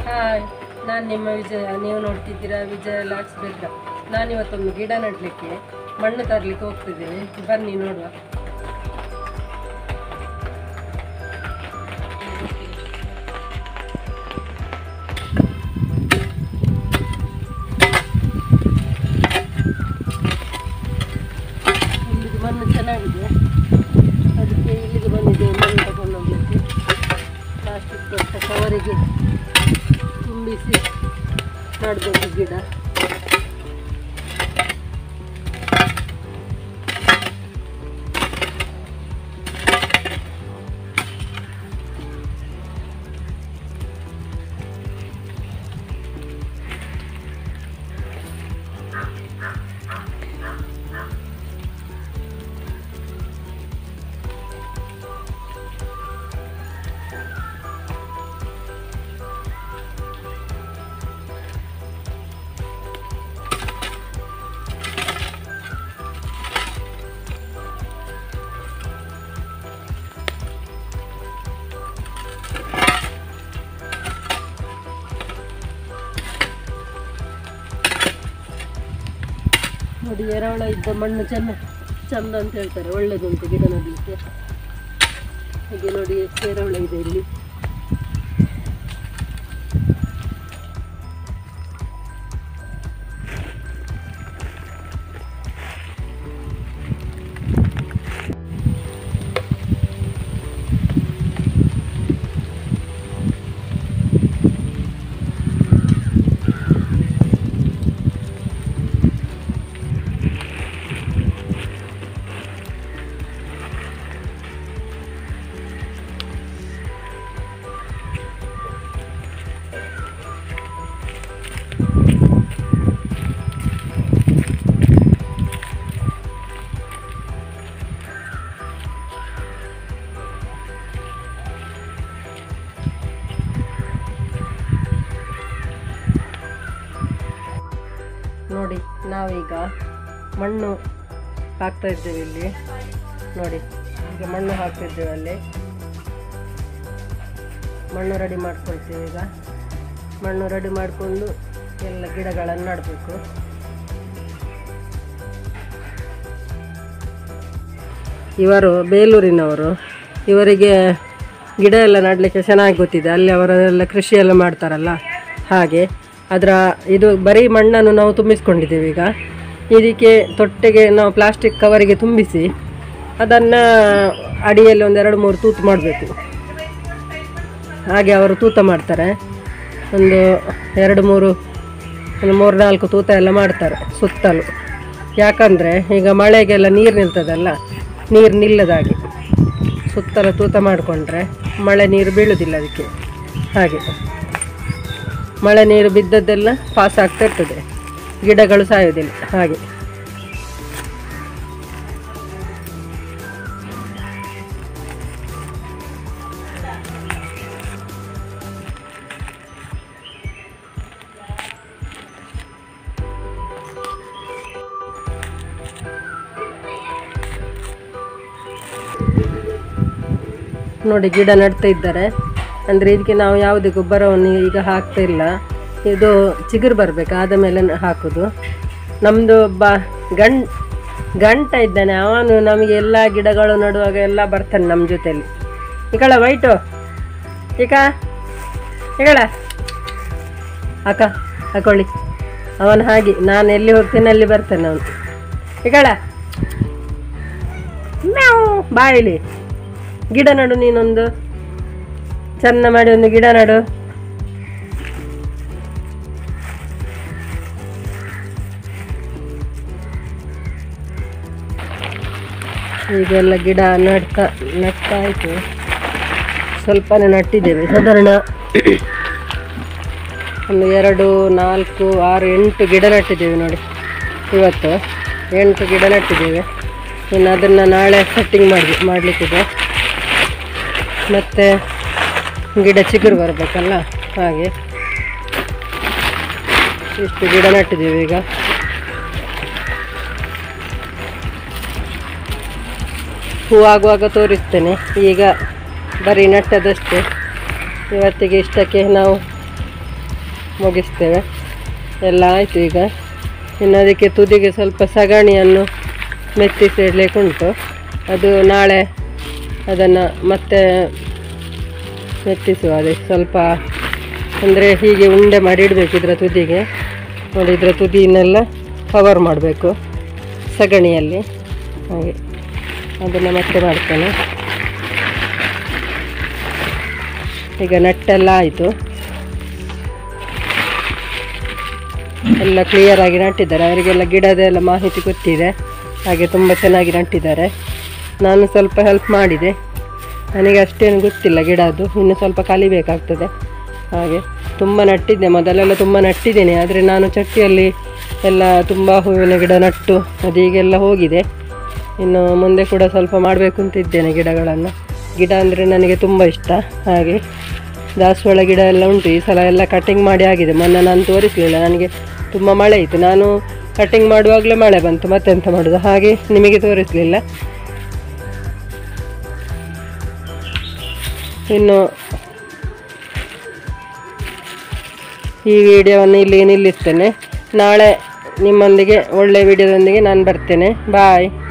hi ನಾನು ನಿಮ್ಮ ವಿಜಯ ನೀವು ನೋಡ್ತಿದ್ದೀರಾ ವಿಜಯ ಲಾಟ್ಸ್ ಬೆಲ್ಲ ನಾನಿವತ್ತೊಂದು ಗಿಡ ನೆಡಲಿಕ್ಕೆ ಮಣ್ಣು ತರಲಿಕ್ಕೆ ಹೋಗ್ತಿದ್ದೇನೆ ಬನ್ನಿ ನೋಡುವ ಇಲ್ಲಿಗೆ ಮಣ್ಣು ಚೆನ್ನಾಗಿದೆ ಅದಕ್ಕೆ ಇಲ್ಲಿಗೆ ಬಂದಿದ್ದೇವೆ ಮಣ್ಣು ತಗೊಂಡು ಹೋಗ್ಲಿಕ್ಕೆ ಪ್ಲಾಸ್ಟಿಕ್ ದೊಡ್ಡ ಕವರಿಗೆ ತುಂಬಿಸಿ ಮಾಡಬೇಕು ಗಿಡ ನೋಡಿ ಎರೆಹುಳ ಇದ್ದ ಮಣ್ಣು ಚೆನ್ನ ಚಂದ ಅಂತ ಹೇಳ್ತಾರೆ ಒಳ್ಳೇದುಂಟು ಗಿಡ ನೆಡಲಿಕ್ಕೆ ಹಾಗೆ ನೋಡಿ ಎಷ್ಟು ಎರೆಹುಳ ಇದೆ ಇಲ್ಲಿ ನೋಡಿ ನಾವೀಗ ಮಣ್ಣು ಹಾಕ್ತಾ ಇದ್ದೇವೆ ಇಲ್ಲಿ ನೋಡಿ ಈಗ ಮಣ್ಣು ಹಾಕ್ತಿದ್ದೇವೆ ಅಲ್ಲಿ ಮಣ್ಣು ರೆಡಿ ಮಾಡ್ಕೊಳ್ತೀವಿ ಈಗ ಮಣ್ಣು ರೆಡಿ ಮಾಡಿಕೊಂಡು ಎಲ್ಲ ಗಿಡಗಳನ್ನು ನೆಡಬೇಕು ಇವರು ಬೇಲೂರಿನವರು ಇವರಿಗೆ ಗಿಡ ಎಲ್ಲ ನೆಡಲಿಕ್ಕೆ ಚೆನ್ನಾಗಿ ಗೊತ್ತಿದೆ ಅಲ್ಲಿ ಅವರೆಲ್ಲ ಕೃಷಿ ಎಲ್ಲ ಮಾಡ್ತಾರಲ್ಲ ಹಾಗೆ ಅದರ ಇದು ಬರೀ ಮಣ್ಣನ್ನು ನಾವು ತುಂಬಿಸ್ಕೊಂಡಿದ್ದೇವೆ ಈಗ ಇದಕ್ಕೆ ತೊಟ್ಟೆಗೆ ನಾವು ಪ್ಲಾಸ್ಟಿಕ್ ಕವರಿಗೆ ತುಂಬಿಸಿ ಅದನ್ನು ಅಡಿಯಲ್ಲಿ ಒಂದೆರಡು ಮೂರು ತೂತು ಮಾಡಬೇಕು ಹಾಗೆ ಅವರು ತೂತ ಮಾಡ್ತಾರೆ ಒಂದು ಎರಡು ಮೂರು ಒಂದು ಮೂರು ನಾಲ್ಕು ತೂತ ಎಲ್ಲ ಮಾಡ್ತಾರೆ ಸುತ್ತಲೂ ಯಾಕಂದರೆ ಈಗ ಮಳೆಗೆಲ್ಲ ನೀರು ನಿಲ್ತದಲ್ಲ ನೀರು ನಿಲ್ಲದಾಗಿ ಸುತ್ತಲೂ ತೂತ ಮಾಡಿಕೊಂಡ್ರೆ ಮಳೆ ನೀರು ಬೀಳುವುದಿಲ್ಲ ಅದಕ್ಕೆ ಹಾಗೆ ಮಳೆ ನೀರು ಬಿದ್ದದ್ದೆಲ್ಲ ಪಾಸ್ ಆಗ್ತಾ ಇರ್ತದೆ ಗಿಡಗಳು ಸಾಯೋದಿಲ್ಲ ಹಾಗೆ ನೋಡಿ ಗಿಡ ನೆಡ್ತಾ ಇದ್ದಾರೆ ಅಂದರೆ ಇದಕ್ಕೆ ನಾವು ಯಾವುದೇ ಗೊಬ್ಬರವನ್ನು ಈಗ ಹಾಕ್ತಾ ಇಲ್ಲ ಇದು ಚಿಗುರು ಬರಬೇಕು ಆದ ಮೇಲೆ ನ- ಹಾಕೋದು ನಮ್ಮದು ಒಬ್ಬ ಗಂಡ್ ಗಂಟ ಇದ್ದಾನೆ ಅವನು ನಮಗೆ ಎಲ್ಲ ಗಿಡಗಳು ನಡುವಾಗ ಎಲ್ಲ ಬರ್ತಾನೆ ನಮ್ಮ ಜೊತೆಯಲ್ಲಿ ಈಗಳ ವೈಟು ಈಗ ಈಗಳ ಅಕ್ಕ ಹಾಕೊಳ್ಳಿ ಅವನು ಹಾಗೆ ನಾನು ಎಲ್ಲಿ ಹೋಗ್ತೇನೆ ಅಲ್ಲಿ ಬರ್ತಾನೆ ಅವನು ಈಗಳ ಮ್ಯಾವ್ ಬಾಯಿಲಿ ಗಿಡ ನಡು ನೀನೊಂದು ಚೆನ್ನ ಮಾಡಿ ಒಂದು ಗಿಡ ನಡು ಈಗೆಲ್ಲ ಗಿಡ ನಡ್ತಾ ನಡ್ತಾ ಆಯಿತು ಸ್ವಲ್ಪನೇ ನಟ್ಟಿದ್ದೇವೆ ಸಾಧಾರಣ ಒಂದು ಎರಡು ನಾಲ್ಕು ಆರು ಎಂಟು ಗಿಡ ನಟ್ಟಿದ್ದೇವೆ ನೋಡಿ ಇವತ್ತು ಎಂಟು ಗಿಡ ನಟ್ಟಿದ್ದೇವೆ ಇನ್ನು ಅದನ್ನು ನಾಳೆ ಸೆಟ್ಟಿಂಗ್ ಮಾಡಿ ಮಾಡಲಿಕ್ಕಿದೆ ಮತ್ತು ಗಿಡ ಚಿಗುರು ಬರಬೇಕಲ್ಲ ಹಾಗೆ ಇಷ್ಟು ಗಿಡ ನಟ್ಟಿದ್ದೀವಿ ಈಗ ಹೂವಾಗುವಾಗ ತೋರಿಸ್ತೇನೆ ಈಗ ಬರೀ ನೆಟ್ಟದಷ್ಟೇ ಇವತ್ತಿಗೆ ಇಷ್ಟಕ್ಕೆ ನಾವು ಮುಗಿಸ್ತೇವೆ ಎಲ್ಲ ಆಯಿತು ಈಗ ಇನ್ನು ಅದಕ್ಕೆ ತುದಿಗೆ ಸ್ವಲ್ಪ ಸಗಣಿಯನ್ನು ಮೆತ್ತಿಸಿ ಇಡಲಿಕ್ಕೆ ಉಂಟು ಅದು ನಾಳೆ ಅದನ್ನು ಮತ್ತೆ ಮೆತ್ತಿಸುವ ಅದಕ್ಕೆ ಸ್ವಲ್ಪ ಅಂದರೆ ಹೀಗೆ ಉಂಡೆ ಮಾಡಿ ಇಡಬೇಕು ಇದರ ತುದಿಗೆ ನೋಡಿ ಇದರ ತುದಿಯನ್ನೆಲ್ಲ ಕವರ್ ಮಾಡಬೇಕು ಸಗಣಿಯಲ್ಲಿ ಹಾಗೆ ಅದನ್ನು ಮತ್ತೆ ಮಾಡ್ತೇನೆ ಈಗ ನಟ್ಟೆಲ್ಲ ಆಯಿತು ಎಲ್ಲ ಕ್ಲಿಯರ್ ಆಗಿ ನಟ್ಟಿದ್ದಾರೆ ಅವರಿಗೆಲ್ಲ ಗಿಡದೆಲ್ಲ ಮಾಹಿತಿ ಗೊತ್ತಿದೆ ಹಾಗೆ ತುಂಬ ಚೆನ್ನಾಗಿ ನಟ್ಟಿದ್ದಾರೆ ನಾನು ಸ್ವಲ್ಪ ಹೆಲ್ಪ್ ಮಾಡಿದೆ ನನಗೆ ಅಷ್ಟೇನು ಗೊತ್ತಿಲ್ಲ ಗಿಡದ್ದು ಇನ್ನು ಸ್ವಲ್ಪ ಕಲಿಬೇಕಾಗ್ತದೆ ಹಾಗೆ ತುಂಬ ನಟ್ಟಿದ್ದೆ ಮೊದಲೆಲ್ಲ ತುಂಬ ನಟ್ಟಿದ್ದೇನೆ ಆದರೆ ನಾನು ಚಟ್ಟಿಯಲ್ಲಿ ಎಲ್ಲ ತುಂಬ ಹೂವಿನ ಗಿಡ ನಟ್ಟು ಅದೀಗೆಲ್ಲ ಹೋಗಿದೆ ಇನ್ನು ಮುಂದೆ ಕೂಡ ಸ್ವಲ್ಪ ಮಾಡಬೇಕು ಅಂತ ಇದ್ದೇನೆ ಗಿಡಗಳನ್ನು ಗಿಡ ಅಂದರೆ ನನಗೆ ತುಂಬ ಇಷ್ಟ ಹಾಗೆ ದಾಸವಾಳ ಗಿಡ ಎಲ್ಲ ಉಂಟು ಈ ಸಲ ಎಲ್ಲ ಕಟಿಂಗ್ ಮಾಡಿ ಆಗಿದೆ ಮೊನ್ನೆ ನಾನು ತೋರಿಸಲಿಲ್ಲ ನನಗೆ ತುಂಬ ಮಳೆ ಇತ್ತು ನಾನು ಕಟಿಂಗ್ ಮಾಡುವಾಗಲೇ ಮಳೆ ಬಂತು ಮತ್ತೆಂತ ಮಾಡೋದು ಹಾಗೆ ನಿಮಗೆ ತೋರಿಸಲಿಲ್ಲ ಇನ್ನು ಈ ವಿಡಿಯೋವನ್ನು ಇಲ್ಲಿ ನಿಲ್ಲಿಸ್ತೇನೆ ನಾಳೆ ನಿಮ್ಮೊಂದಿಗೆ ಒಳ್ಳೆಯ ವಿಡಿಯೋದೊಂದಿಗೆ ನಾನು ಬರ್ತೇನೆ ಬಾಯ್